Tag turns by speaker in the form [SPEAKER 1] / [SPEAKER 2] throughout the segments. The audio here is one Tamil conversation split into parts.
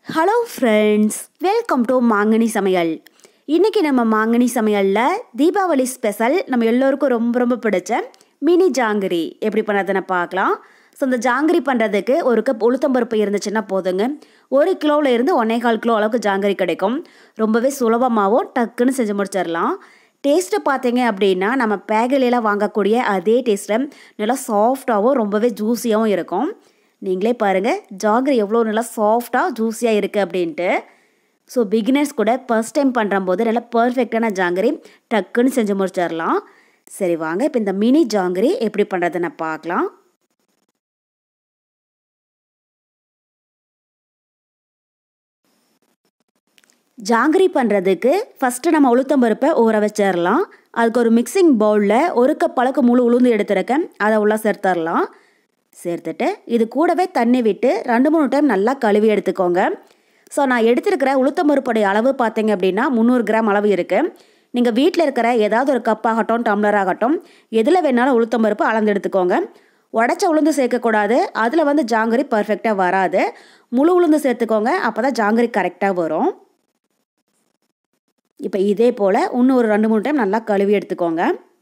[SPEAKER 1] ஹலோ ஃப்ரெண்ட்ஸ் வெல்கம் டு மாங்கனி சமையல் இன்றைக்கி நம்ம மாங்கனி சமையலில் தீபாவளி ஸ்பெஷல் நம்ம எல்லோருக்கும் ரொம்ப ரொம்ப பிடிச்ச மினி ஜாங்கிரி எப்படி பண்ணுறதுன்னு பார்க்கலாம் ஸோ இந்த ஜாங்கிரி பண்ணுறதுக்கு ஒரு கப் உளுத்தம்பருப்பு இருந்துச்சுன்னா போதுங்க ஒரு கிலோவில் இருந்து ஒன்றே கால் கிலோ அளவுக்கு ஜாங்கிரி கிடைக்கும் ரொம்பவே சுலபமாகவும் டக்குன்னு செஞ்சு முடிச்சிடலாம் டேஸ்ட்டு பார்த்தீங்க அப்படின்னா நம்ம பேகலையில் வாங்கக்கூடிய அதே டேஸ்ட்டில் நல்லா சாஃப்டாகவும் ரொம்பவே ஜூஸியாகவும் இருக்கும் நீங்களே பாருங்கள் ஜாங்கிரி எவ்வளோ நல்லா சாஃப்டாக ஜூஸியாக இருக்குது அப்படின்ட்டு ஸோ பிகினர்ஸ் கூட ஃபர்ஸ்ட் டைம் பண்ணுறம்போது நல்லா பர்ஃபெக்டான ஜாங்கிரி டக்குன்னு செஞ்சு முடிச்சிடலாம் சரி வாங்க இப்போ இந்த மினி ஜாங்கிரி எப்படி பண்ணுறதுன்னு பார்க்கலாம் ஜாங்கிரி பண்ணுறதுக்கு ஃபஸ்ட்டு நம்ம உளுத்தம்பருப்பை ஊற வச்சிடலாம் அதுக்கு ஒரு மிக்சிங் பவுலில் ஒரு கப் அளவுக்கு முழு உளுந்து எடுத்துருக்கேன் அதை உள்ளே சேர்த்துடலாம் சேர்த்துட்டு இது கூடவே தண்ணி விட்டு ரெண்டு மூணு டைம் நல்லா கழுவி எடுத்துக்கோங்க ஸோ நான் எடுத்திருக்கிற உளுத்தம்பருப்புடைய அளவு பார்த்தீங்க அப்படின்னா முந்நூறு கிராம் அளவு இருக்குது நீங்கள் வீட்டில் இருக்கிற ஏதாவது ஒரு கப் ஆகட்டும் டம்ளர் ஆகட்டும் எதில் வேணாலும் உளுத்தம்பருப்பு அளந்து எடுத்துக்கோங்க உடச்ச உளுந்து சேர்க்கக்கூடாது அதில் வந்து ஜாங்கிரி பர்ஃபெக்டாக வராது முழு உளுந்து சேர்த்துக்கோங்க அப்போ தான் ஜாங்கிரி கரெக்டாக வரும் இப்போ இதே போல் இன்னும் ஒரு ரெண்டு மூணு டைம் நல்லா கழுவி எடுத்துக்கோங்க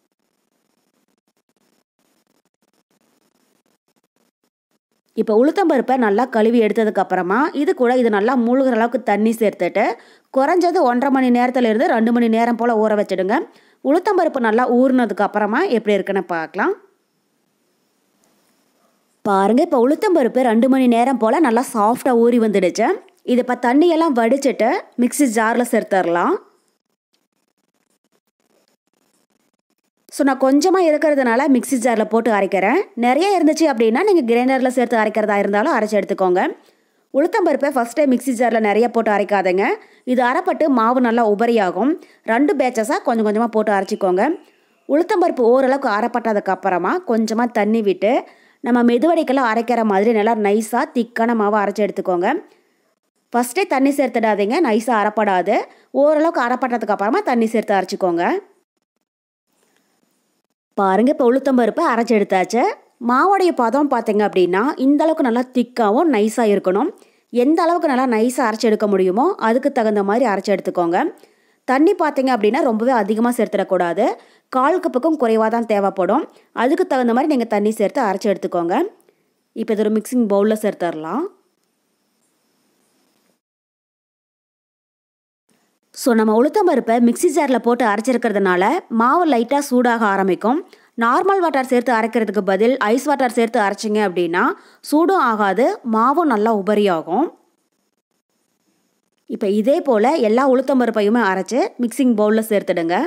[SPEAKER 1] இப்போ உளுத்தம்பருப்பை நல்லா கழுவி எடுத்ததுக்கப்புறமா இது கூட இது நல்லா மூழ்கிற அளவுக்கு தண்ணி சேர்த்துட்டு குறைஞ்சது ஒன்றரை மணி நேரத்துலேருந்து ரெண்டு மணி நேரம் போல் ஊற வச்சுடுங்க உளுத்தம்பருப்பு நல்லா ஊறினதுக்கு அப்புறமா எப்படி இருக்குன்னு பார்க்கலாம் பாருங்கள் இப்போ உளுத்தம்பருப்பு ரெண்டு மணி நேரம் போல் நல்லா சாஃப்டாக ஊறி வந்துடுச்சு இது இப்போ தண்ணியெல்லாம் வடிச்சிட்டு மிக்சி ஜாரில் சேர்த்துடலாம் ஸோ நான் கொஞ்சமாக இருக்கிறதுனால மிக்சி ஜாரில் போட்டு அரைக்கிறேன் நிறைய இருந்துச்சு அப்படின்னா நீங்கள் கிரைண்டரில் சேர்த்து அரைக்கிறதா இருந்தாலும் அரைச்சி எடுத்துக்கோங்க உளுத்தம்பருப்பை ஃபஸ்ட்டே மிக்சி ஜாரில் நிறைய போட்டு அரைக்காதங்க இது அரைப்பட்டு மாவு நல்லா உபரியாகும் ரெண்டு பேச்சஸாக கொஞ்சம் கொஞ்சமாக போட்டு அரைச்சிக்கோங்க உளுத்தம்பருப்பு ஓரளவுக்கு அரைப்பட்டதுக்கு அப்புறமா கொஞ்சமாக தண்ணி விட்டு நம்ம மெதுவடைக்கெல்லாம் அரைக்கிற மாதிரி நல்லா நைஸாக திக்கான மாவை அரைச்சி எடுத்துக்கோங்க ஃபஸ்ட்டே தண்ணி சேர்த்துடாதீங்க நைஸாக அரைப்படாது ஓரளவுக்கு அரைப்பட்டதுக்கு அப்புறமா தண்ணி சேர்த்து அரைச்சிக்கோங்க பாருங்கள் இப்போ உளுத்தம்பருப்பு அரைச்சி எடுத்தாச்சு மாவோடைய பதம் பார்த்தீங்க அப்படின்னா இந்த அளவுக்கு நல்லா திக்காகவும் நைஸாக இருக்கணும் எந்த அளவுக்கு நல்லா நைஸாக அரைச்சி எடுக்க முடியுமோ அதுக்கு தகுந்த மாதிரி அரைச்சி எடுத்துக்கோங்க தண்ணி பார்த்தீங்க அப்படின்னா ரொம்பவே அதிகமாக சேர்த்துடக்கூடாது கால் கப்புக்கும் குறைவாக தான் தேவைப்படும் அதுக்கு தகுந்த மாதிரி நீங்கள் தண்ணி சேர்த்து அரைச்சி எடுத்துக்கோங்க இப்போ இது ஒரு மிக்சிங் பவுலில் சேர்த்துடலாம் ஸோ நம்ம உளுத்தம்பருப்பை மிக்சி ஜாரில் போட்டு அரைச்சிருக்கிறதுனால மாவு லைட்டாக சூடாக ஆரம்பிக்கும் நார்மல் வாட்டர் சேர்த்து அரைக்கிறதுக்கு பதில் ஐஸ் வாட்டர் சேர்த்து அரைச்சிங்க அப்படின்னா சூடும் ஆகாது மாவும் நல்லா உபரியாகும் இப்போ இதே போல் எல்லா உளுத்தம்பருப்பையுமே அரைச்சி மிக்சிங் பவுலில் சேர்த்துடுங்க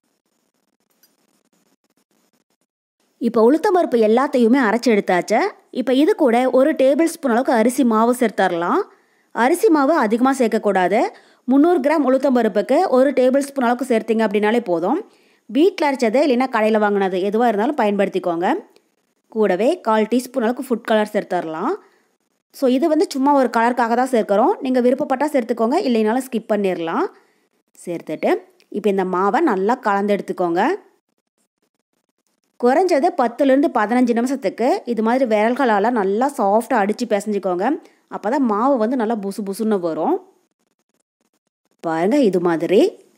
[SPEAKER 1] இப்போ உளுத்தம்பருப்பு எல்லாத்தையுமே அரைச்சி எடுத்தாச்சு இப்போ இது கூட ஒரு டேபிள் ஸ்பூன் அளவுக்கு அரிசி மாவு சேர்த்துடலாம் அரிசி மாவு அதிகமாக சேர்க்கக்கூடாது முந்நூறு கிராம் உளுத்தம்பருப்புக்கு ஒரு டேபிள் ஸ்பூன் அளவுக்கு சேர்த்திங்க அப்படின்னாலே போதும் வீட்டில் அரைச்சது இல்லைன்னா கடையில் வாங்கினது எதுவாக இருந்தாலும் பயன்படுத்திக்கோங்க கூடவே கால் டீஸ்பூன் அளவுக்கு ஃபுட் கலர் சேர்த்துடலாம் ஸோ இது வந்து சும்மா ஒரு கலருக்காக தான் சேர்க்குறோம் நீங்கள் விருப்பப்பட்டால் சேர்த்துக்கோங்க இல்லைனாலும் ஸ்கிப் பண்ணிடலாம் சேர்த்துட்டு இப்போ இந்த மாவை நல்லா கலந்து எடுத்துக்கோங்க குறைஞ்சது பத்துலேருந்து பதினஞ்சு நிமிஷத்துக்கு இது மாதிரி விரல்களால் நல்லா சாஃப்டாக அடித்து பிசைஞ்சிக்கோங்க அப்போ தான் மாவு வந்து நல்லா புசு புசுன்னு வரும் பாருங்க இது மாதிரி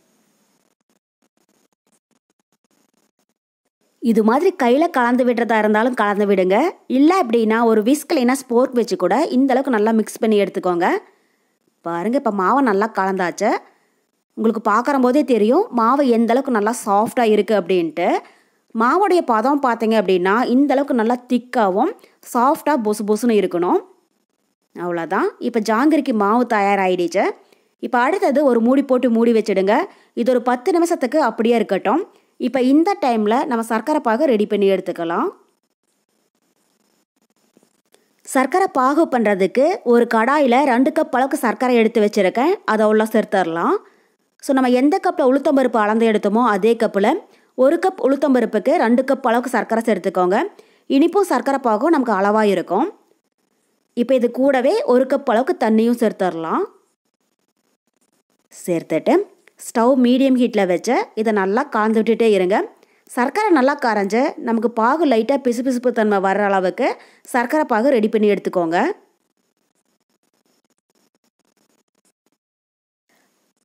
[SPEAKER 1] இது மாதிரி கையில் கலந்து விடுறதா இருந்தாலும் கலந்து விடுங்க இல்லை அப்படின்னா ஒரு விஸ்க் இல்லைன்னா ஸ்போர்க் வச்சு கூட இந்த அளவுக்கு நல்லா மிக்ஸ் பண்ணி எடுத்துக்கோங்க பாருங்கள் இப்போ மாவை நல்லா கலந்தாச்சு உங்களுக்கு பார்க்குற போதே தெரியும் மாவு எந்த அளவுக்கு நல்லா சாஃப்டாக இருக்குது அப்படின்ட்டு மாவுடைய பதம் பார்த்தீங்க அப்படின்னா இந்த அளவுக்கு நல்லா திக்காகவும் சாஃப்டாக பொசு பொசுன்னு இருக்கணும் அவ்வளோதான் இப்போ ஜாங்கிரிக்கு மாவு தயாராகிடுச்சு இப்போ அடுத்தது ஒரு மூடி போட்டு மூடி வச்சுடுங்க இது ஒரு பத்து நிமிஷத்துக்கு அப்படியே இருக்கட்டும் இப்போ இந்த டைமில் நம்ம சர்க்கரை பாகு ரெடி பண்ணி எடுத்துக்கலாம் சர்க்கரை பாகு பண்ணுறதுக்கு ஒரு கடாயில் ரெண்டு கப் அளவுக்கு சர்க்கரை எடுத்து வச்சுருக்கேன் அதை உள்ள சேர்த்துடலாம் ஸோ நம்ம எந்த கப்பில் உளுத்தம்பருப்பு அளந்து எடுத்தோமோ அதே கப்பில் ஒரு கப் உளுத்தம்பருப்புக்கு ரெண்டு கப் அளவுக்கு சர்க்கரை சேர்த்துக்கோங்க இனிப்பும் சர்க்கரை பாகும் நமக்கு அளவாக இருக்கும் இப்போ இது கூடவே ஒரு கப் அளவுக்கு தண்ணியும் சேர்த்துடலாம் சேர்த்துட்டு ஸ்டவ் மீடியம் ஹீட்டில் வச்சு இதை நல்லா கலந்து விட்டுட்டே இருங்க சர்க்கரை நல்லா கரைஞ்சு நமக்கு பாகு லைட்டாக பிசு பிசுப்பு தன்மை வர்ற அளவுக்கு சர்க்கரை பாகு ரெடி பண்ணி எடுத்துக்கோங்க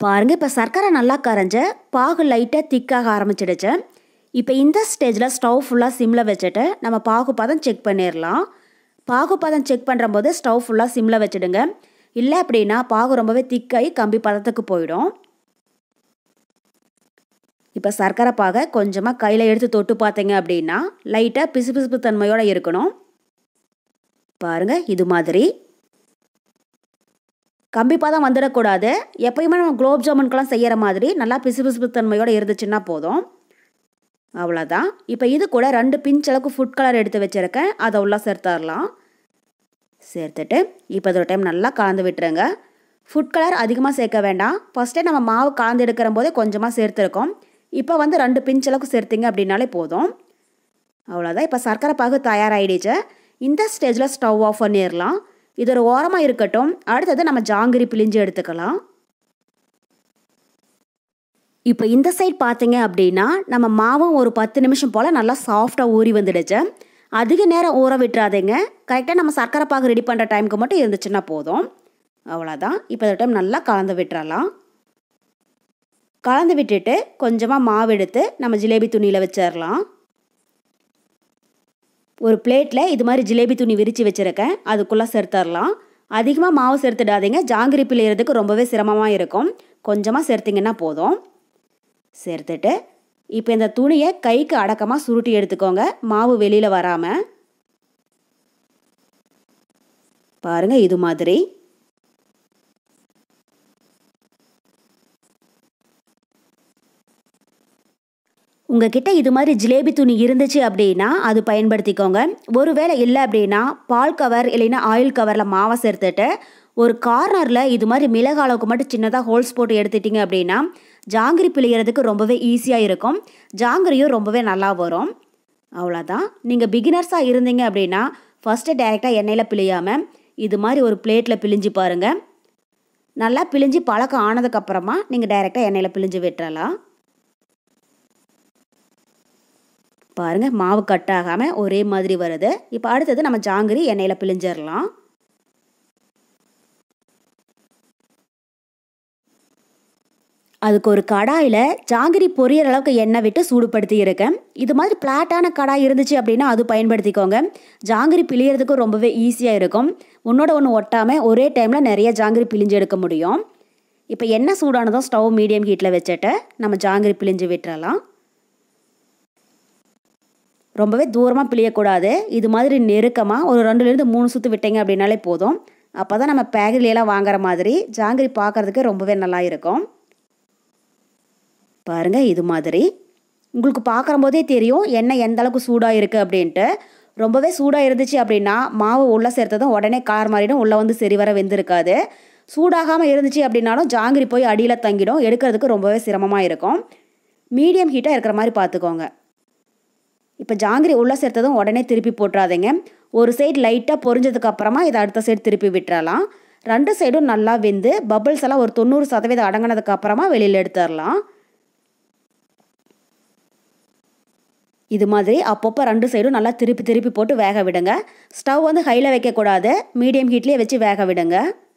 [SPEAKER 1] பாருங்கள் இப்போ சர்க்கரை நல்லா கரைஞ்ச பாகு லைட்டாக திக்காக ஆரம்பிச்சிடுச்சு இப்போ இந்த ஸ்டேஜில் ஸ்டவ் ஃபுல்லாக சிம்மில் வச்சுட்டு நம்ம பாகு பதம் செக் பண்ணிடலாம் பாகு பதம் செக் பண்ணுறம்போது ஸ்டவ் ஃபுல்லாக சிம்மில் வச்சுடுங்க இல்லை அப்படின்னா பாகு ரொம்பவே திக்காகி கம்பி பதத்துக்கு போயிடும் இப்போ சர்க்கரை பாகை கொஞ்சமாக கையில் எடுத்து தொட்டு பார்த்தீங்க அப்படின்னா லைட்டாக பிசுபிசுப்பு தன்மையோடு இருக்கணும் பாருங்கள் இது மாதிரி கம்பி பாதம் வந்துடக்கூடாது எப்பயுமே நம்ம குலோப் ஜாமுன்கெலாம் செய்கிற மாதிரி நல்லா பிசுபிசுப்பு தன்மையோடு இருந்துச்சுன்னா போதும் அவ்வளோதான் இப்போ இது கூட ரெண்டு பிஞ்ச் அளவுக்கு ஃபுட் கலர் எடுத்து வச்சுருக்கேன் அதை உள்ள சேர்த்துடலாம் சேர்த்துட்டு இப்போ ஒரு டைம் நல்லா கலந்து விட்டுருங்க ஃபுட் கலர் அதிகமாக சேர்க்க வேண்டாம் ஃபஸ்ட்டே நம்ம மாவு கலந்து எடுக்கிற போதே கொஞ்சமாக சேர்த்துருக்கோம் இப்போ வந்து ரெண்டு பிஞ்ச் அளவுக்கு சேர்த்திங்க அப்படின்னாலே போதும் அவ்வளோதான் இப்போ சர்க்கரை பாகு தயாராகிடுச்சு இந்த ஸ்டேஜில் ஸ்டவ் ஆஃப் பண்ணிடலாம் இது ஒரு ஓரமாக இருக்கட்டும் அடுத்தது நம்ம ஜாங்கிரி பிழிஞ்சு எடுத்துக்கலாம் இப்போ இந்த சைட் பார்த்தீங்க அப்படின்னா நம்ம மாவும் ஒரு பத்து நிமிஷம் போல் நல்லா சாஃப்டாக ஊறி வந்துடுச்சு அதிக நேரம் ஊற விட்டுறாதீங்க கரெக்டாக நம்ம சர்க்கரை பாகு ரெடி பண்ணுற டைமுக்கு மட்டும் இருந்துச்சுன்னா போதும் அவ்வளோதான் இப்போ இந்த டைம் நல்லா கலந்து விட்டுறலாம் கலந்து விட்டுட்டு கொஞ்சமாக மாவு எடுத்து நம்ம ஜிலேபி துணியில் வச்சிடலாம் ஒரு பிளேட்டில் இது மாதிரி ஜிலேபி துணி விரித்து வச்சுருக்கேன் அதுக்குள்ளே சேர்த்துடலாம் அதிகமாக மாவு சேர்த்துடாதீங்க ஜாங்கிரி பிள்ளைகிறதுக்கு ரொம்பவே சிரமமாக இருக்கும் கொஞ்சமாக சேர்த்திங்கன்னா போதும் சேர்த்துட்டு இப்போ இந்த துணியை கைக்கு அடக்கமாக சுருட்டி எடுத்துக்கோங்க மாவு வெளியில் வராமல் பாருங்கள் இது மாதிரி உங்ககிட்ட இது மாதிரி ஜிலேபி துணி இருந்துச்சு அப்படின்னா அது பயன்படுத்திக்கோங்க ஒருவேளை இல்லை அப்படின்னா பால் கவர் இல்லைன்னா ஆயில் கவரில் மாவை சேர்த்துட்டு ஒரு கார்னரில் இது மாதிரி மிளகு அளவுக்கு மட்டும் சின்னதாக ஹோல்ஸ் போட்டு எடுத்துட்டிங்க அப்படின்னா ஜாங்கிரி பிழியறதுக்கு ரொம்பவே ஈஸியாக இருக்கும் ஜாங்கிரியும் ரொம்பவே நல்லா வரும் அவ்வளோதான் நீங்கள் பிகினர்ஸாக இருந்தீங்க அப்படின்னா ஃபஸ்ட்டு டைரெக்டாக எண்ணெயில் பிழியாமல் இது மாதிரி ஒரு பிளேட்டில் பிழிஞ்சு பாருங்கள் நல்லா பிழிஞ்சு பழக்கம் ஆனதுக்கப்புறமா நீங்கள் டைரெக்டாக எண்ணெயில் பிழிஞ்சு விட்டுறலாம் பாருங்கள் மாவு கட் ஆகாமல் ஒரே மாதிரி வருது இப்போ அடுத்தது நம்ம ஜாங்கிரி எண்ணெயில் பிழிஞ்சிடலாம் அதுக்கு ஒரு கடாயில் ஜாங்கிரி பொரியற அளவுக்கு எண்ணெய் விட்டு சூடுபடுத்தி இருக்கேன் இது மாதிரி பிளாட்டான கடாய் இருந்துச்சு அப்படின்னா அது பயன்படுத்திக்கோங்க ஜாங்கிரி பிழியறதுக்கும் ரொம்பவே ஈஸியாக இருக்கும் ஒன்றோட ஒன்று ஒட்டாமல் ஒரே டைமில் நிறைய ஜாங்கிரி பிழிஞ்சு எடுக்க முடியும் இப்போ எண்ணெய் சூடானதும் ஸ்டவ் மீடியம் ஹீட்டில் வச்சுட்டு நம்ம ஜாங்கிரி பிழிஞ்சு விட்டுறலாம் ரொம்பவே தூரமாக பிழியக்கூடாது இது மாதிரி நெருக்கமாக ஒரு ரெண்டுலேருந்து மூணு சுற்று விட்டீங்க அப்படின்னாலே போதும் அப்போ தான் நம்ம பேக்கரியிலலாம் வாங்குற மாதிரி ஜாங்கிரி பார்க்குறதுக்கு ரொம்பவே நல்லா இருக்கும் பாருங்கள் இது மாதிரி உங்களுக்கு பார்க்குற போதே தெரியும் எண்ணெய் எந்த அளவுக்கு சூடாக இருக்குது அப்படின்ட்டு ரொம்பவே சூடாக இருந்துச்சு அப்படின்னா மாவு உள்ளே சேர்த்ததும் உடனே கார் மாறிடும் உள்ளே வந்து சரி வர வெந்திருக்காது சூடாகாமல் இருந்துச்சு அப்படின்னாலும் ஜாங்கிரி போய் அடியில் தங்கிடும் எடுக்கிறதுக்கு ரொம்பவே சிரமமாக இருக்கும் மீடியம் ஹீட்டாக இருக்கிற மாதிரி பார்த்துக்கோங்க இப்போ ஜாங்கிரி உள்ளே சேர்த்ததும் உடனே திருப்பி போட்டுறாதீங்க ஒரு சைடு லைட்டாக பொரிஞ்சதுக்கு அப்புறமா இதை அடுத்த சைடு திருப்பி விட்டுறலாம் ரெண்டு சைடும் நல்லா வெந்து பபிள்ஸ் எல்லாம் ஒரு தொண்ணூறு சதவீதம் அடங்கினதுக்கு அப்புறமா வெளியில் எடுத்துடலாம் இது மாதிரி அப்பப்போ ரெண்டு சைடும் நல்லா திருப்பி திருப்பி போட்டு வேக விடுங்க ஸ்டவ் வந்து ஹையில் வைக்கக்கூடாது மீடியம் ஹீட்லேயே வச்சு வேக விடுங்க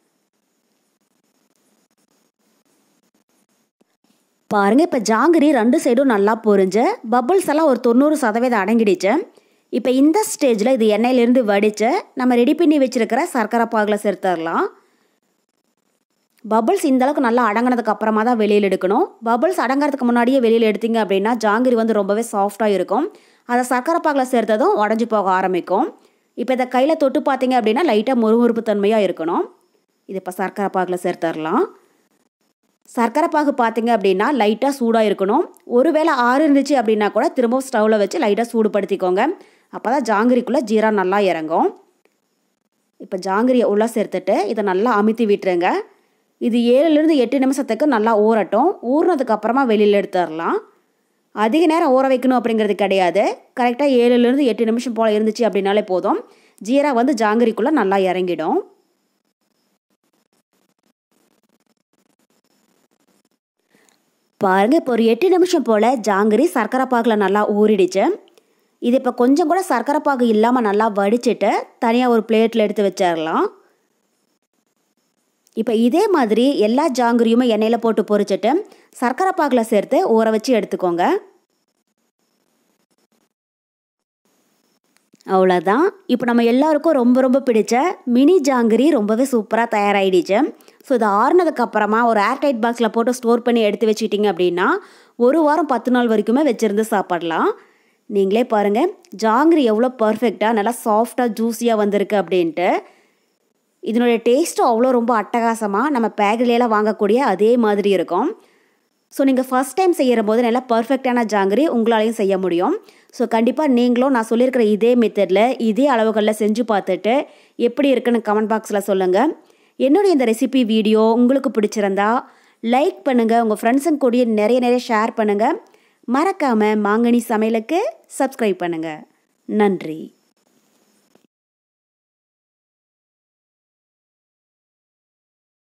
[SPEAKER 1] பாருங்கள் இப்போ ஜாங்கிரி ரெண்டு சைடும் நல்லா பொரிஞ்சு பபுள்ஸ் எல்லாம் ஒரு தொண்ணூறு சதவீதம் அடங்கிடுச்சு இப்போ இந்த ஸ்டேஜில் இது எண்ணெயிலேருந்து வடித்து நம்ம ரெடி பண்ணி வச்சுருக்கிற சர்க்கரை பாகில் சேர்த்துடலாம் பபுள்ஸ் இந்த அளவுக்கு நல்லா அடங்கினதுக்கு அப்புறமா தான் வெளியில் எடுக்கணும் பபுள்ஸ் அடங்கிறதுக்கு முன்னாடியே வெளியில் எடுத்தீங்க அப்படின்னா ஜாங்கிரி வந்து ரொம்பவே சாஃப்டாக இருக்கும் அதை சர்க்கரை பாகில் சேர்த்ததும் உடஞ்சி போக ஆரம்பிக்கும் இப்போ இதை கையில் தொட்டு பார்த்தீங்க அப்படின்னா லைட்டாக முறுமுறுப்பு தன்மையாக இருக்கணும் இது இப்போ சர்க்கரை பாகில் சேர்த்துடலாம் சர்க்கரை பாகு பார்த்தீங்க அப்படின்னா லைட்டாக சூடாக இருக்கணும் ஒருவேளை ஆறு இருந்துச்சு அப்படின்னா கூட திரும்பவும் ஸ்டவ்வில் வச்சு லைட்டாக சூடுபடுத்திக்கோங்க அப்போ தான் ஜாங்கிரிக்குள்ளே ஜீரா நல்லா இறங்கும் இப்போ ஜாங்கிரியை உள்ளே சேர்த்துட்டு இதை நல்லா அமுத்தி விட்டுருங்க இது ஏழுலேருந்து எட்டு நிமிஷத்துக்கு நல்லா ஊறட்டும் ஊறினதுக்கு அப்புறமா வெளியில் எடுத்துடலாம் அதிக நேரம் ஊற வைக்கணும் அப்படிங்கிறது கிடையாது கரெக்டாக ஏழுலேருந்து எட்டு நிமிஷம் போல் இருந்துச்சு அப்படின்னாலே போதும் ஜீரா வந்து ஜாங்கிரிக்குள்ளே நல்லா இறங்கிடும் பாருங்கள் இப்போ ஒரு எட்டு நிமிஷம் போல் ஜாங்கிரி சர்க்கரை பாகில் நல்லா ஊறிடுச்சு இது இப்போ கொஞ்சம் கூட சர்க்கரை பாகு இல்லாமல் நல்லா வடிச்சிட்டு தனியாக ஒரு பிளேட்டில் எடுத்து வச்சிடலாம் இப்போ இதே மாதிரி எல்லா ஜாங்கிரியுமே எண்ணெயில் போட்டு பொரிச்சிட்டு சர்க்கரை பாகில் சேர்த்து ஊற வச்சு எடுத்துக்கோங்க அவ்வளோதான் இப்போ நம்ம எல்லாருக்கும் ரொம்ப ரொம்ப பிடிச்ச மினி ஜாங்கிரி ரொம்பவே சூப்பராக தயாராகிடுச்சு ஸோ இது ஆறுனதுக்கு அப்புறமா ஒரு ஏர்டைட் பாக்ஸில் போட்டு ஸ்டோர் பண்ணி எடுத்து வச்சுட்டிங்க அப்படின்னா ஒரு வாரம் பத்து நாள் வரைக்குமே வச்சுருந்து சாப்பிடலாம் நீங்களே பாருங்கள் ஜாங்கிரி எவ்வளோ பர்ஃபெக்டாக நல்லா சாஃப்டாக ஜூஸியாக வந்திருக்கு அப்படின்ட்டு இதனுடைய டேஸ்ட்டும் அவ்வளோ ரொம்ப அட்டகாசமாக நம்ம பேக்கரியில வாங்கக்கூடிய அதே மாதிரி இருக்கும் ஸோ நீங்கள் ஃபஸ்ட் டைம் செய்கிற போது நல்லா பர்ஃபெக்டான ஜாங்கிரி உங்களாலையும் செய்ய முடியும் ஸோ கண்டிப்பாக நீங்களும் நான் சொல்லியிருக்கிற இதே மெத்தடில் இதே அளவுகளில் செஞ்சு பார்த்துட்டு எப்படி இருக்குன்னு கமெண்ட் பாக்ஸில் சொல்லுங்கள் என்னுடைய இந்த ரெசிபி வீடியோ உங்களுக்கு பிடிச்சிருந்தா லைக் பண்ணுங்கள் உங்கள் ஃப்ரெண்ட்ஸுங்க கூடயே நிறைய நிறைய ஷேர் பண்ணுங்கள் மறக்காமல் மாங்கனி சமையலுக்கு சப்ஸ்கிரைப் பண்ணுங்கள் நன்றி